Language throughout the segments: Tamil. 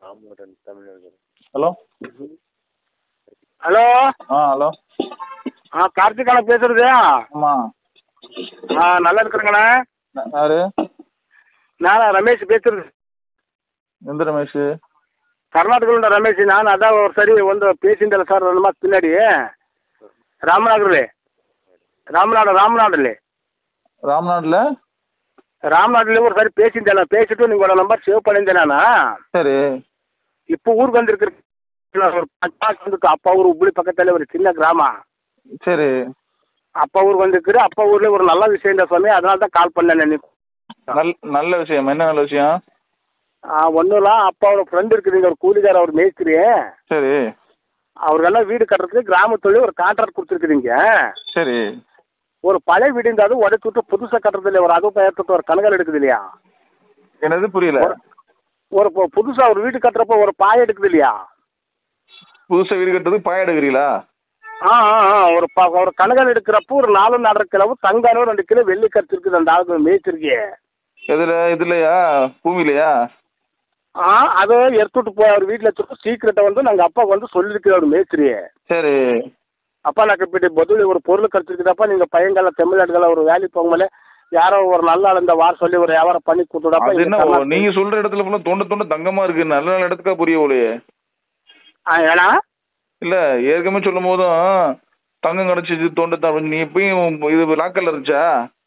ஹலோ ஹலோ ஆ ஹலோ ஆ கார்த்திகானா பேசுறது ஆமாம் ஆ நல்லா இருக்கிறேங்கண்ணா யாரு நான் ரமேஷ் பேசுறது எந்த ரமேஷ் ಕರ್ನಾಟಕದಿಂದ ರಮೇಶ್ ನಾನು ಅದ ஒரு ಸರಿ ಒಂದು ಪೇಷಂಟ್ ಸರ್ ನನ್ನ ಮಾತು பின்னாடி ರಾಮನಗರಲ್ಲಿ ರಾಮನಾಡ ರಾಮನಾಡಲ್ಲಿ ராம்நாட்டில் ராமநாட்டில் ஒரு சாரி பேசியிருந்தேன் பேசிட்டு உங்களோட நம்பர் சேவ் பண்ணியிருந்தேன் நான் சரி இப்போ ஊருக்கு வந்திருக்கிறேன் ஒரு பத்து வந்துட்டு அப்பா ஊர் உப்புளி பக்கத்தில் ஒரு சின்ன கிராமம் சரி அப்பா ஊருக்கு வந்திருக்குது அப்பா ஊரில் ஒரு நல்ல விஷயம் தான் சுவாமி அதனால தான் கால் பண்ணேன் நான் நல் நல்ல விஷயம் என்ன நல்ல விஷயம் ஒன்றும் இல்லை அப்பாவோட ஃப்ரெண்டு இருக்குதுங்க ஒரு கூலிக்கார அவர் மேஸ்திரி சரி அவருக்கெல்லாம் வீடு கட்டுறதுக்கு கிராமத்துல ஒரு கான்ட்ராக்ட் கொடுத்துருக்குறீங்க சரி ஒரு பழைய வீடு இருந்தாலும் உடச்சு விட்டு புதுசாக கட்டுறது இல்லையா ஒரு அதுவும் பெயர்த்து ஒரு கணக்கால் எடுக்குது இல்லையா என்னது புரியல ஒரு இப்போ புதுசாக ஒரு வீடு கட்டுறப்போ ஒரு பாய் எடுக்குது இல்லையா புதுசாக வீடு கட்டுறதுக்கு பாய எடுக்கிறீங்களா ஆ ஆ ஆ ஒரு ப ஒரு கணக்கால் எடுக்கிறப்போ ஒரு நாலு நாலரை கிலோ தங்காரம் ரெண்டு கிலோ வெள்ளி கட்டு இருக்குது அந்த ஆளுக்கு மேய்ச்சிருக்கு எதில் இதுலையா பூமியிலையா ஆ அதை எடுத்துட்டு போய் அவர் வீட்டில் எடுத்துட்டு சீக்கிரட்டை வந்து நாங்கள் அப்பாவுக்கு வந்து சொல்லியிருக்கிறோம் அவர் மேய்ச்சிரி சரி அப்பா నాకు இப்படி பதில் ஒரு பொருள் கிடச்சிருக்குதப்பா நீங்கள் பையங்கள தமிழ்நாடுகள ஒரு வேலைக்கு போகும்போது யாரோ ஒரு நல்ல ஆள் இந்த வார சொல்லி ஒரு வியாபாரம் பண்ணி கொடுத்துடாப்பா அது என்ன ஓ, நீங்க சொல்ற இடத்துல ஃபுல்லா தொண்ட தொண்ட தங்கமா இருக்கு நல்ல நல்ல இடத்துக்கா புரிய போலையே ஆ ஏன்னா இல்ல ஏற்கனவே சொல்லும் போதும் தங்கம் கிடைச்சிச்சு தொண்ட தான் நீ இப்பயும் இது லாக்கர்ல இருந்துச்சா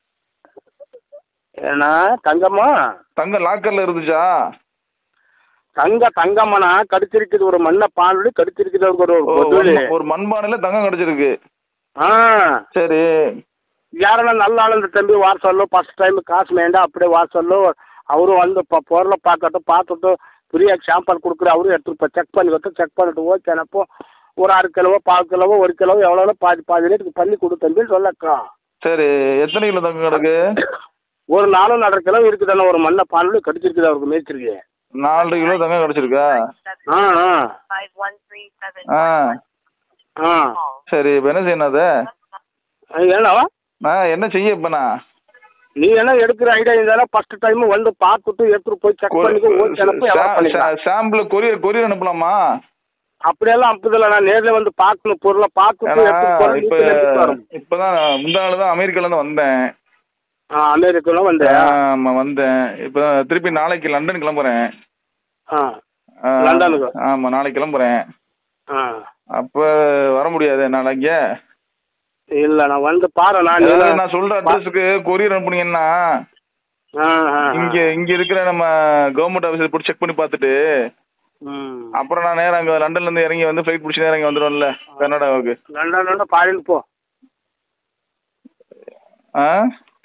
ஏன்னா தங்கம்மா தங்கம் லாக்கர்ல இருந்துச்சா தங்க தங்கம்மனா கடிச்சிருக்குது ஒரு மண்ணை பால் கடிச்சிருக்குது ஒரு ஓ, பதில் ஒரு- ஒரு மண்பானையில தங்கம் கிடைச்சிருக்கு ஆ சரி யாரெல்லாம் நல்ல ஆள் இந்த தம்பி வார சொல்லு ஃபர்ஸ்ட் டைம் காசு வேண்டாம் அப்படியே வார சொல்லு அவரும் வந்து இப்போ பொருளை பார்க்கட்டும் பார்த்துட்டு ஃப்ரீயாக சாம்பிள் கொடுக்குற அவரும் எடுத்துட்டு போய் செக் பண்ணிக்கட்டும் செக் பண்ணிட்டு ஓகேனப்போ ஒரு அரை கிலோவோ பால் கிலோவோ ஒரு கிலோ எவ்வளோ பாதி பாதி ரேட்டுக்கு பண்ணி கொடு தம்பி சொல்லக்கா சரி எத்தனை கிலோ தங்கம் கிடக்கு ஒரு நாலு நாலரை கிலோ இருக்குதானே ஒரு மண்ணை பால் கடிச்சிருக்குது அவருக்கு மேய்ச்சிருக்கு நாலு கிலோ தங்கம் கிடைச்சிருக்கா ஆ ஆ five one three seven ஆ ஆ சரி இப்போ என்ன செய்யணும் அதை என்னவா நான் என்ன செய்ய இப்போ நான் நீ என்ன எடுக்கிற ஐடியா இருந்தாலும் ஃபர்ஸ்ட் டைம் வந்து பார்த்துட்டு எடுத்துட்டு போய் செக் பண்ணிக்கோ ஓகேனப்போ எவ்வளோ பண்ணிக்கலாம் சாம்பிள் கொரியர் கொரியர் அனுப்பலாமா அப்படியெல்லாம் அனுப்புதில்ல நான் நேரில் வந்து பார்க்கணும் பொருளை பார்த்துட்டு ஏன்னா எடுத்துட்டு போறேன். இப்போ வீட்டுல எடுத்துட்டு வரணும். இப்போதான் முந்தா நாள் தான் அமெரிக்காலேருந்து வந்தேன் ஆ அமெரிக்காவில் வந்து ஆமா வந்தேன் இப்போ திருப்பி நாளைக்கு லண்டன் கிளம்புறேன் ஆ ஆ, லண்டனுக்கு? ஆமா நாளைக்கு கிளம்புறேன் ஆ அப்போ வர முடியாது நாளைக்கு இல்லை நான் வந்து பாரு நான் அதாவது நீ- நான் சொல்ற அட்ரஸுக்கு கொரியர் அனுப்புனீங்கன்னா ஆ ஆ இங்க இங்க இருக்கிற நம்ம கவர்மெண்ட் ஆஃபீஸர் போட்டு செக் பண்ணி பார்த்துட்டு ம் அப்புறம் நான் நேரா அங்க லண்டன்ல இருந்து இறங்கி வந்து ஃபிளைட் பிடிச்சி நேரம் இங்க வந்துடும்ல கர்நாடகாவுக்கு லண்டன் பாரின் போ ஆ